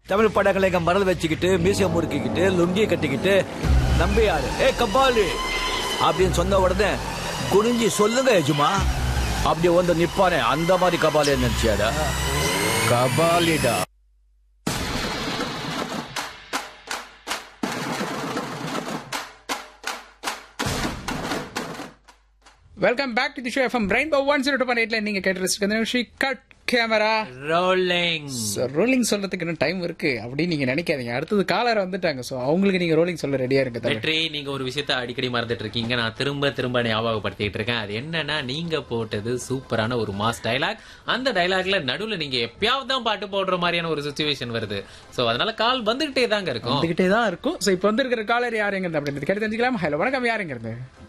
தமிழ் படங்களை எங்க மறந்து வச்சுக்கிட்டு மீசை முறுக்கிக்கிட்டு லுங்கியை கட்டிக்கிட்டு நம்பியாரு ஏ கபாலி அப்படின்னு சொன்ன உடனே குனிஞ்சி சொல்லுங்க எஜுமா அப்படி வந்து நிப்பானே அந்த மாதிரி கபாலி நினைச்சியாடா கபாலிடா welcome back to the show FM rainbow one zero two எயிட்ல நீங்க கேட்டு ரசிக்கிறது கட் கேமரா ரோலிங் ரோலிங் சொல்றதுக்கு இன்னும் டைம் இருக்கு அப்படின்னு நீங்க நினைக்காதீங்க அடுத்தது காலர் வந்துட்டாங்க சோ அவங்களுக்கு நீங்க ரோலிங் சொல்ல ரெடியா இருங்க தம்பி. வெற்றி நீங்க ஒரு விஷயத்த அடிக்கடி மறந்துட்டு இருக்கீங்க நான் திரும்ப திரும்ப ஞாபகப்படுத்திட்டு இருக்கேன் அது என்னன்னா நீங்க போட்டது சூப்பரான ஒரு மாஸ் டயலாக் அந்த டயலாக்ல நடுவுல நீங்க எப்பயாவது தான் பாட்டு போடுற மாதிரியான ஒரு சுச்சுவேஷன் வருது சோ அதனால கால் வந்துகிட்டே தாங்க இருக்கும் வந்துகிட்டே தான் இருக்கும் சோ இப்போ வந்திருக்கிற காலர் யாருங்கிறது அப்படின்னு கேட்டு தெரிஞ்சுக்கலாம் ஹலோ வணக்கம் யாருங்கிறது